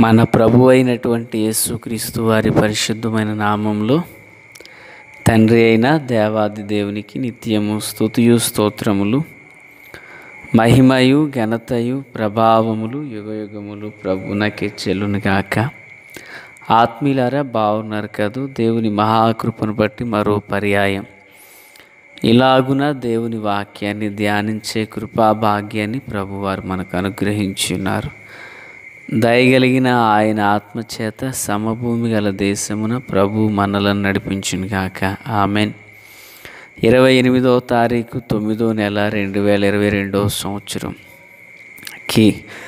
మన ప్రభు అయినటువంటి యేసుక్రీస్తు వారి పరిశుద్ధమైన నామంలో తండ్రి అయిన దేవాది దేవునికి నిత్యము స్తుతియు స్తోత్రములు మహిమయు ఘనతయు ప్రభావములు యుగయుగములు ప్రభునకే చెల్లును గాక ఆత్మీయులారా బాగున్నారు కదూ దేవుని మహాకృపను బట్టి మరో పర్యాయం ఇలాగున దేవుని వాక్యాన్ని ధ్యానించే కృపా భాగ్యాన్ని ప్రభువారు మనకు అనుగ్రహించి ఉన్నారు దయగలిగిన ఆయన ఆత్మచేత సమభూమి గల దేశమున ప్రభు మనలను నడిపించును గాక ఆమెన్ ఇరవై ఎనిమిదవ తారీఖు తొమ్మిదో నెల రెండు వేల ఇరవై రెండవ సంవత్సరం కి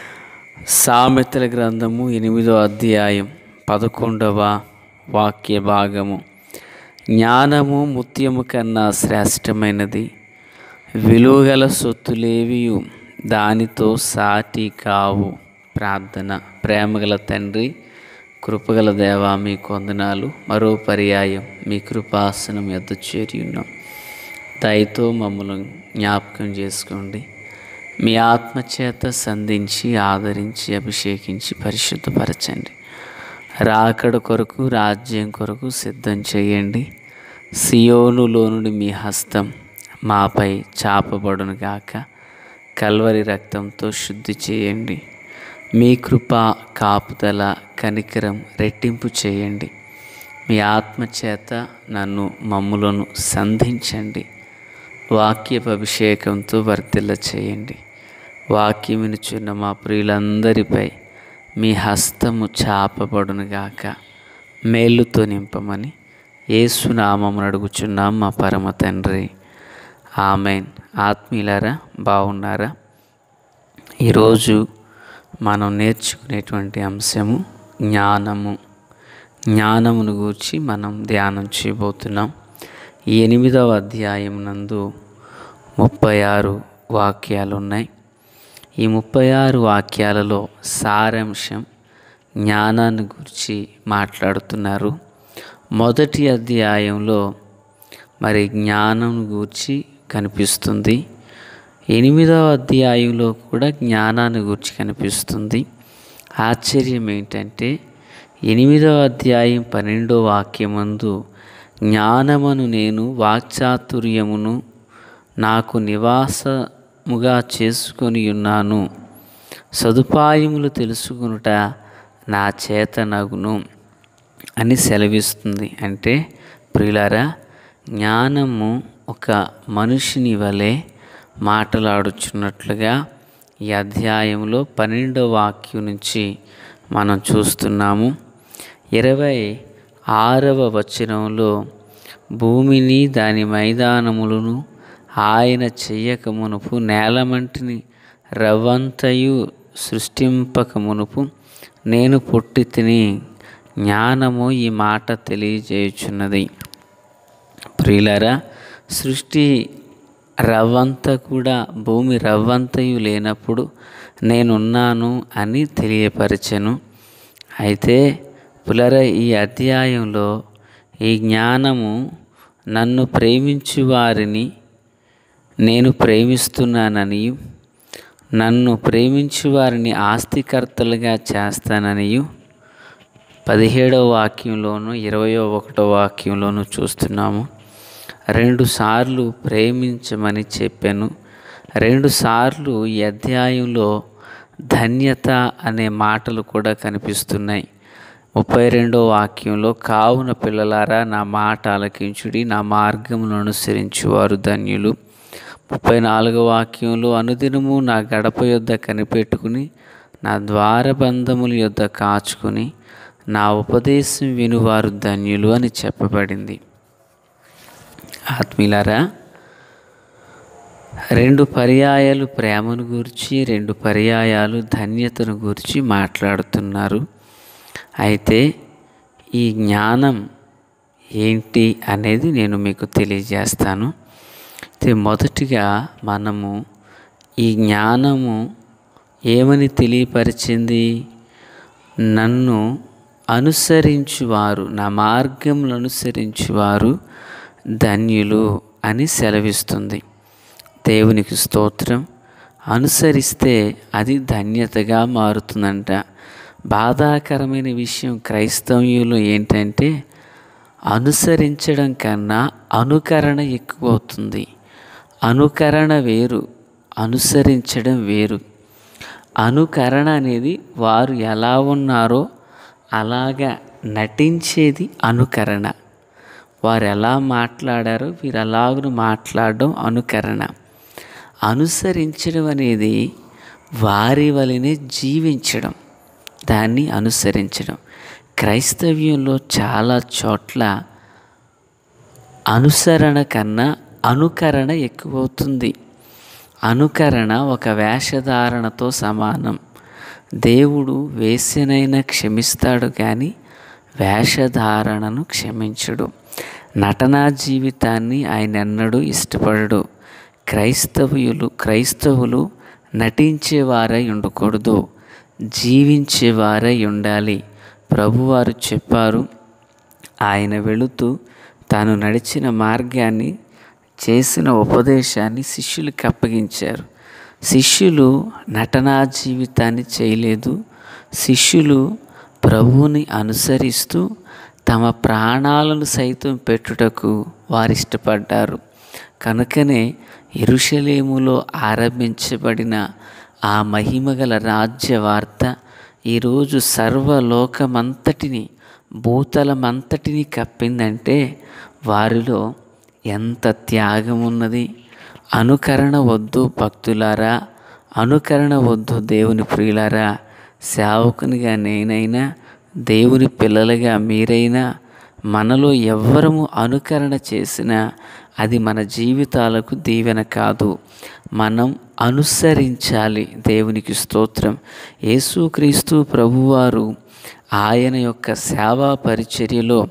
సామెతల గ్రంథము ఎనిమిదో అధ్యాయం పదకొండవ వాక్య భాగము జ్ఞానము ముత్యము కన్నా శ్రేష్టమైనది విలువగల సొత్తులేవియు దానితో సాటి కావు ప్రార్థన ప్రేమగల తండ్రి కృపగల దేవా మీ కొందనాలు మరో పర్యాయం మీ కృపాసనం ఎద్ద చేరి ఉన్నాం దయతో మమ్మల్ని జ్ఞాపకం చేసుకోండి మీ ఆత్మచేత సంధించి ఆదరించి అభిషేకించి పరిశుద్ధపరచండి రాకడ కొరకు రాజ్యం కొరకు సిద్ధం చేయండి సియోనులో నుండి మీ హస్తం మాపై చాపబడును గాక కల్వరి రక్తంతో శుద్ధి చేయండి మీ కృప కాపుదల కనికరం రెట్టింపు చేయండి మీ ఆత్మచేత నన్ను మమ్ములను సంధించండి వాక్యపు అభిషేకంతో వర్తిల్ల చేయండి వాక్యం వినుచున్న మా ప్రియులందరిపై మీ హస్తము చాపబడునుగాక మేలుతో నింపమని ఏసునామమును అడుగుచున్నాం మా పరమ తండ్రి ఆమెన్ ఆత్మీయులారా బాగున్నారా ఈరోజు మనం నేర్చుకునేటువంటి అంశము జ్ఞానము జ్ఞానమును గూర్చి మనం ధ్యానం చేయబోతున్నాం ఈ ఎనిమిదవ అధ్యాయం నందు ముప్పై ఆరు వాక్యాలు ఉన్నాయి ఈ ముప్పై ఆరు వాక్యాలలో సారాంశం జ్ఞానాన్ని గురించి మాట్లాడుతున్నారు మొదటి అధ్యాయంలో మరి జ్ఞానం గూర్చి కనిపిస్తుంది ఎనిమిదవ అధ్యాయంలో కూడా జ్ఞానాన్ని గురించి కనిపిస్తుంది ఆశ్చర్యం ఏంటంటే ఎనిమిదవ అధ్యాయం పన్నెండో వాక్యమందు జ్ఞానమును నేను వాక్చాతుర్యమును నాకు నివాసముగా చేసుకొని ఉన్నాను సదుపాయములు తెలుసుకునుట నా చేత నగును అని సెలవిస్తుంది అంటే ప్రియులారా జ్ఞానము ఒక మనిషిని వలె మాట్లాడుచున్నట్లుగా ఈ అధ్యాయంలో పన్నెండవ వాక్యం నుంచి మనం చూస్తున్నాము ఇరవై ఆరవ వచనంలో భూమిని దాని మైదానములను ఆయన చెయ్యక మునుపు నేలమంటిని రవ్వంతయు సృష్టింపక మునుపు నేను పుట్టి తిని జ్ఞానము ఈ మాట తెలియజేయుచున్నది ప్రియులరా సృష్టి రవ్వంత కూడా భూమి రవ్వంతయు లేనప్పుడు నేనున్నాను అని తెలియపరచెను అయితే పులర ఈ అధ్యాయంలో ఈ జ్ఞానము నన్ను ప్రేమించు వారిని నేను ప్రేమిస్తున్నానని నన్ను ప్రేమించు వారిని ఆస్తికర్తలుగా చేస్తాననియు పదిహేడవ వాక్యంలోను ఇరవయో ఒకటో వాక్యంలోను చూస్తున్నాము రెండు సార్లు ప్రేమించమని చెప్పాను రెండు సార్లు ఈ అధ్యాయంలో ధన్యత అనే మాటలు కూడా కనిపిస్తున్నాయి ముప్పై రెండో వాక్యంలో కావున పిల్లలారా నా మాట ఆలకించుడి నా మార్గమును అనుసరించువారు ధన్యులు ముప్పై నాలుగో వాక్యంలో అనుదినము నా గడప యొద్ద కనిపెట్టుకుని నా ద్వారబంధముల యొద్ద కాచుకుని నా ఉపదేశం వినువారు ధన్యులు అని చెప్పబడింది ఆత్మీయులారా రెండు పర్యాయాలు ప్రేమను గురించి రెండు పర్యాయాలు ధన్యతను గురించి మాట్లాడుతున్నారు అయితే ఈ జ్ఞానం ఏంటి అనేది నేను మీకు తెలియజేస్తాను అయితే మొదటిగా మనము ఈ జ్ఞానము ఏమని తెలియపరిచింది నన్ను అనుసరించువారు నా మార్గములు అనుసరించువారు ధన్యులు అని సెలవిస్తుంది దేవునికి స్తోత్రం అనుసరిస్తే అది ధన్యతగా మారుతుందంట బాధాకరమైన విషయం క్రైస్తవ్యంలో ఏంటంటే అనుసరించడం కన్నా అనుకరణ ఎక్కువ అవుతుంది అనుకరణ వేరు అనుసరించడం వేరు అనుకరణ అనేది వారు ఎలా ఉన్నారో అలాగా నటించేది అనుకరణ వారు ఎలా మాట్లాడారో వీరు అలాగను మాట్లాడడం అనుకరణ అనుసరించడం అనేది వారి వలనే జీవించడం దాన్ని అనుసరించడం క్రైస్తవ్యంలో చాలా చోట్ల అనుసరణ కన్నా అనుకరణ ఎక్కువవుతుంది అనుకరణ ఒక వేషధారణతో సమానం దేవుడు వేసినైనా క్షమిస్తాడు కానీ వేషధారణను క్షమించడు నటనా జీవితాన్ని ఆయన ఎన్నడూ ఇష్టపడడు క్రైస్తవులు క్రైస్తవులు నటించేవారై ఉండకూడదు జీవించేవారై ఉండాలి ప్రభువారు చెప్పారు ఆయన వెళుతూ తాను నడిచిన మార్గాన్ని చేసిన ఉపదేశాన్ని శిష్యులకు అప్పగించారు శిష్యులు నటనా జీవితాన్ని చేయలేదు శిష్యులు ప్రభువుని అనుసరిస్తూ తమ ప్రాణాలను సైతం పెట్టుటకు వారు ఇష్టపడ్డారు కనుకనే ఎరుషలేములో ఆరంభించబడిన ఆ మహిమగల రాజ్య వార్త ఈరోజు సర్వలోకమంతటిని భూతలమంతటిని కప్పిందంటే వారిలో ఎంత త్యాగం ఉన్నది అనుకరణ వద్దు భక్తులారా అనుకరణ వద్దు దేవుని ప్రియులారా సేవకునిగా నేనైనా దేవుని పిల్లలుగా మీరైనా మనలో ఎవ్వరము అనుకరణ చేసినా అది మన జీవితాలకు దీవెన కాదు మనం అనుసరించాలి దేవునికి స్తోత్రం యేసుక్రీస్తు ప్రభువారు ఆయన యొక్క సేవా పరిచర్యలో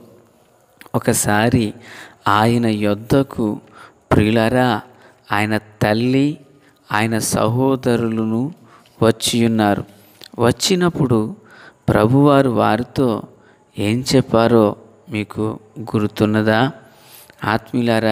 ఒకసారి ఆయన యొద్దకు ప్రియులరా ఆయన తల్లి ఆయన సహోదరులను వచ్చి ఉన్నారు వచ్చినప్పుడు ప్రభువారు వారితో ఏం చెప్పారో మీకు గుర్తున్నదా ఆత్మీయులారా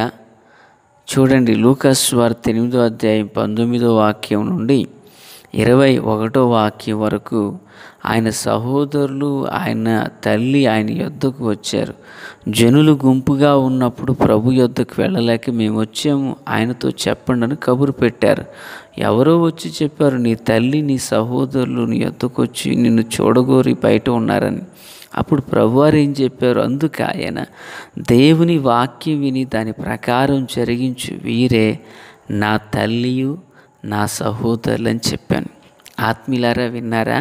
చూడండి లూకస్ వార్త ఎనిమిదో అధ్యాయం పంతొమ్మిదో వాక్యం నుండి ఇరవై ఒకటో వాక్యం వరకు ఆయన సహోదరులు ఆయన తల్లి ఆయన యొద్దకు వచ్చారు జనులు గుంపుగా ఉన్నప్పుడు ప్రభు యొద్దకు వెళ్ళలేక మేము వచ్చాము ఆయనతో చెప్పండి అని కబురు పెట్టారు ఎవరో వచ్చి చెప్పారు నీ తల్లి నీ సహోదరులు నీ యొద్దకు వచ్చి నిన్ను చూడగోరి బయట ఉన్నారని అప్పుడు ప్రభువారు ఏం చెప్పారు అందుకు ఆయన దేవుని వాక్యం విని దాని ప్రకారం జరిగించు వీరే నా తల్లియు నా సహోదరులు అని చెప్పాను ఆత్మీయులారా విన్నారా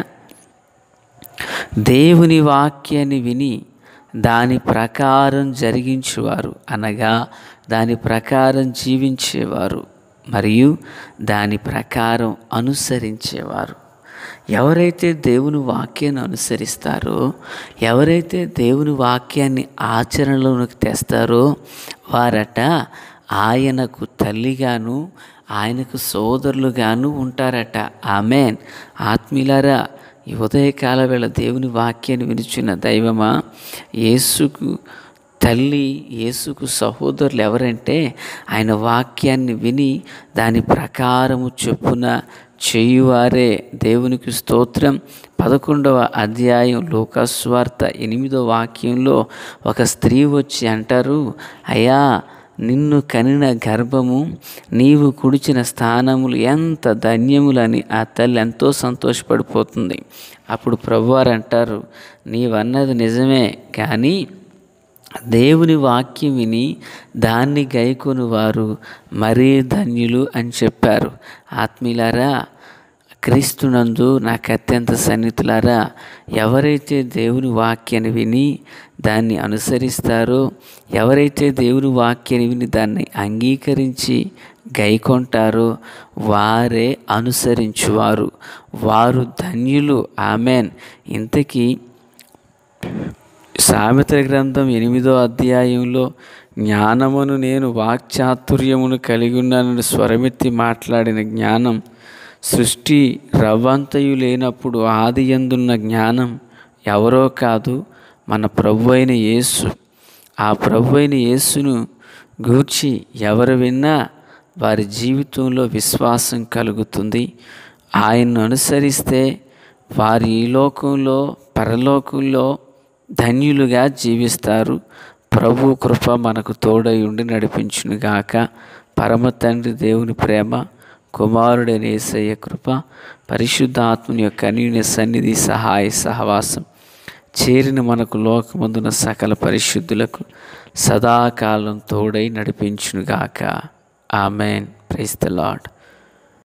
దేవుని వాక్యాన్ని విని దాని ప్రకారం జరిగించేవారు అనగా దాని ప్రకారం జీవించేవారు మరియు దాని ప్రకారం అనుసరించేవారు ఎవరైతే దేవుని వాక్యాన్ని అనుసరిస్తారో ఎవరైతే దేవుని వాక్యాన్ని ఆచరణలోకి తెస్తారో వారట ఆయనకు తల్లిగాను ఆయనకు సోదరులుగాను ఉంటారట ఆమెన్ ఆత్మీయులారా ఈ ఉదయకాల వేళ దేవుని వాక్యాన్ని వినిచిన దైవమా యేసుకు తల్లి యేసుకు సహోదరులు ఎవరంటే ఆయన వాక్యాన్ని విని దాని ప్రకారము చొప్పున చేయువారే దేవునికి స్తోత్రం పదకొండవ అధ్యాయం లోకస్వార్త ఎనిమిదో వాక్యంలో ఒక స్త్రీ వచ్చి అంటారు అయ్యా నిన్ను కనిన గర్భము నీవు కుడిచిన స్థానములు ఎంత ధన్యములని ఆ తల్లి ఎంతో సంతోషపడిపోతుంది అప్పుడు ప్రభువారు అంటారు నీవన్నది నిజమే కానీ దేవుని వాక్యం విని దాన్ని గైకొని వారు మరీ ధన్యులు అని చెప్పారు ఆత్మీయులారా క్రీస్తునందు నాకు అత్యంత సన్నిహితులారా ఎవరైతే దేవుని వాక్యాన్ని విని దాన్ని అనుసరిస్తారో ఎవరైతే దేవుని వాక్యాన్ని విని దాన్ని అంగీకరించి గైకొంటారో వారే అనుసరించువారు వారు ధన్యులు ఆమెన్ ఇంతకీ సామెత గ్రంథం ఎనిమిదో అధ్యాయంలో జ్ఞానమును నేను వాక్చాతుర్యమును కలిగి ఉన్నానని స్వరమెత్తి మాట్లాడిన జ్ఞానం సృష్టి రవ్వంతయు లేనప్పుడు ఆది ఎందున్న జ్ఞానం ఎవరో కాదు మన ప్రభు అయిన యేసు ఆ ప్రభు అయిన యేసును గూర్చి ఎవరు విన్నా వారి జీవితంలో విశ్వాసం కలుగుతుంది ఆయన్ను అనుసరిస్తే వారి ఈ లోకంలో పరలోకంలో ధన్యులుగా జీవిస్తారు ప్రభు కృప మనకు తోడై ఉండి నడిపించునుగాక పరమ తండ్రి దేవుని ప్రేమ కుమారుడైన యేసయ్య కృప పరిశుద్ధాత్మని యొక్క అన్యూన్య సన్నిధి సహాయ సహవాసం చేరిన మనకు లోకమందున సకల పరిశుద్ధులకు సదాకాలం తోడై నడిపించునుగాక ఆమెన్ ప్రైస్ ద లాడ్